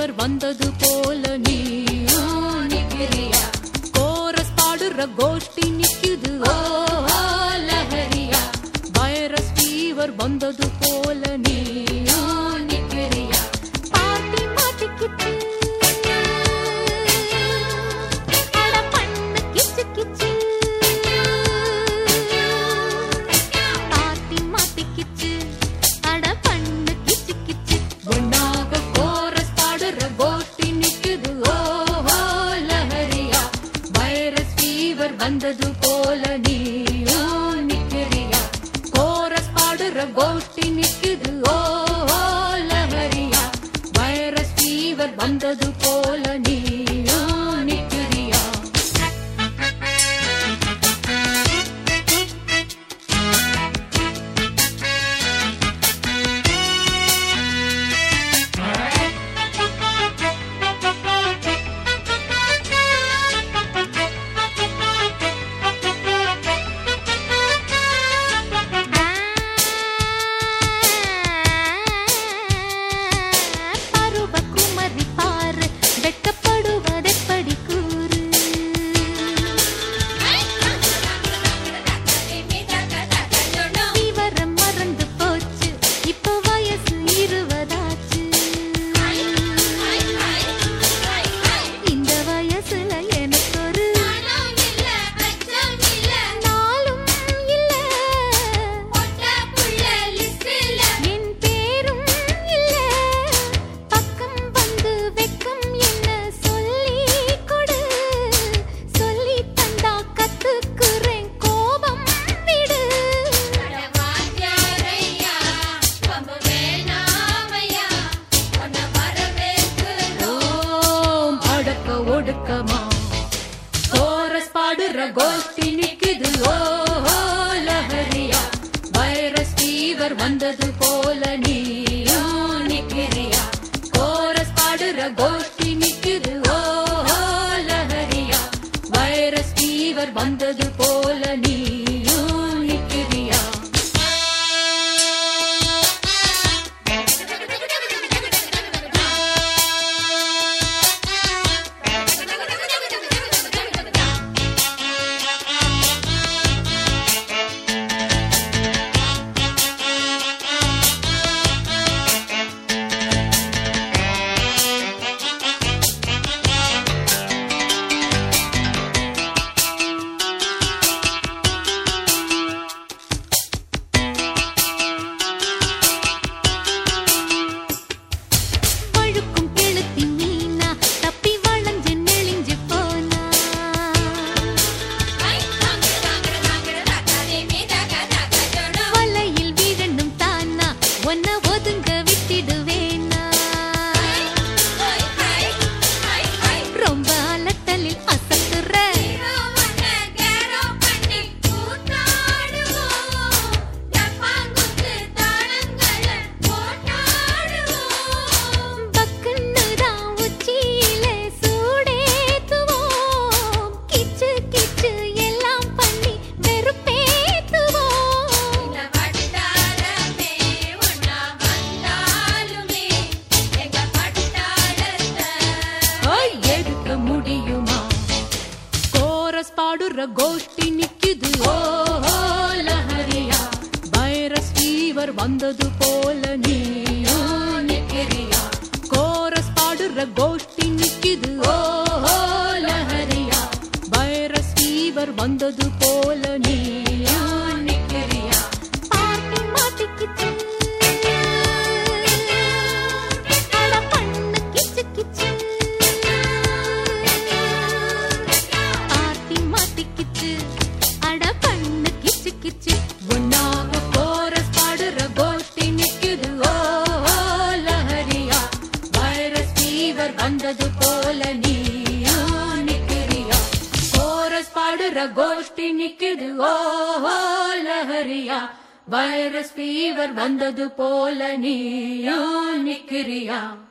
fever வந்தது போல நீ நிக்கிறியா கோரஸ் பாடுற கோஷ்டி நிக்குது ஓ லஹரியா வைரஸ் ஃபீவர் வந்தது போல நீ நிக்கிறியா பாட்டி மாட்டிக்கிச்சு அட பண்ணு கிச்சு கிச்சு பாட்டி மாட்டிக்கிச்சு அட பண்ணு கிச்சு கிச்சு ஒன்னாக கோரஸ் பாடுற கோஷ்டி நிக்குது ஓ லஹரியா வைரஸ் ஃபீவர் வந்தது போல நீ நிக்கிறியா கோரஸ் பாடுற கோஷ்டி நிக்குது ஓ லஹரியா வைரஸ் ஃபீவர் வந்தது போல நீ நிக்கிறியா பருவ குமரி பாரு வெட்கப்படுவதெப்படி கூறு விவரம் மறந்து போச்சு இப்போ வயசு இருபதாச்சு இந்த வயசுல எனக்கு ஒரு நாளும் இல்ல என் பேரும் இல்ல பக்கம் வந்து வெக்கம் என்ன சொல்லி கொடு சொல்லி தந்தா கத்துக்குறேன் கோபம் விடு ஓம் அடக்க ஒடுக்கமா கோரஸ் பாடுற கோஷ்டி நிக்குது ஓ லஹரியா வைரஸ் ஃபீவர் வந்தது போல நீ நிக்கிறியா கோரஸ் பாடுற கோஷ்டி நிக்குது ஓ லஹரியா வைரஸ் ஃபீவர் வந்தது போல நீ நிக்கிறியா வழுக்கும் கெளுத்தி மீனா தப்பி வளைஞ்சு நெளிஞ்சு போனா வலையில் விழணும் தானா ஒன்ன ஒதுங்க விட்டிடுவேனா ரொம்ப அலட்டலில் அசத்துற பக்குன்னு தான் உச்சியிலே சூடேத்துவோம் கிச்சு கிச்சு எல்லாம் பண்ணி வெறுப்பேத்துவோம் ஓய், எடுக்க முடியுமா கோரஸ் பாடுற கோஷ்டி நிக்குது ஓ லஹரியா வைரஸ் ஃபீவர் வந்தது போல நீ நிக்கிறியா கோரஸ் பாடுற கோஷ்டி நிக்குது ஓ லஹரியா வைரஸ் ஃபீவர் வந்தது போல நீ நிக்கிறியா பார்ட்டி மாட்டிக்கிச்சு அட பண்ணு கிச்சு கிச்சு பார்ட்டி மாட்டிக்கிச்சு அட பண்ணு கிச்சு கிச்சு ஒன்னாக கோரஸ் பாடுற கோஷ்டி நிக்குது ஓ லஹரியா வைரஸ் ஃபீவர் வந்தது போல நீ நிக்கிறியா கோரஸ் பாடுற கோஷ்டி நிக்குது ஓ லஹரியா வைரஸ் ஃபீவர் வந்தது போல நீ நிக்கிறியா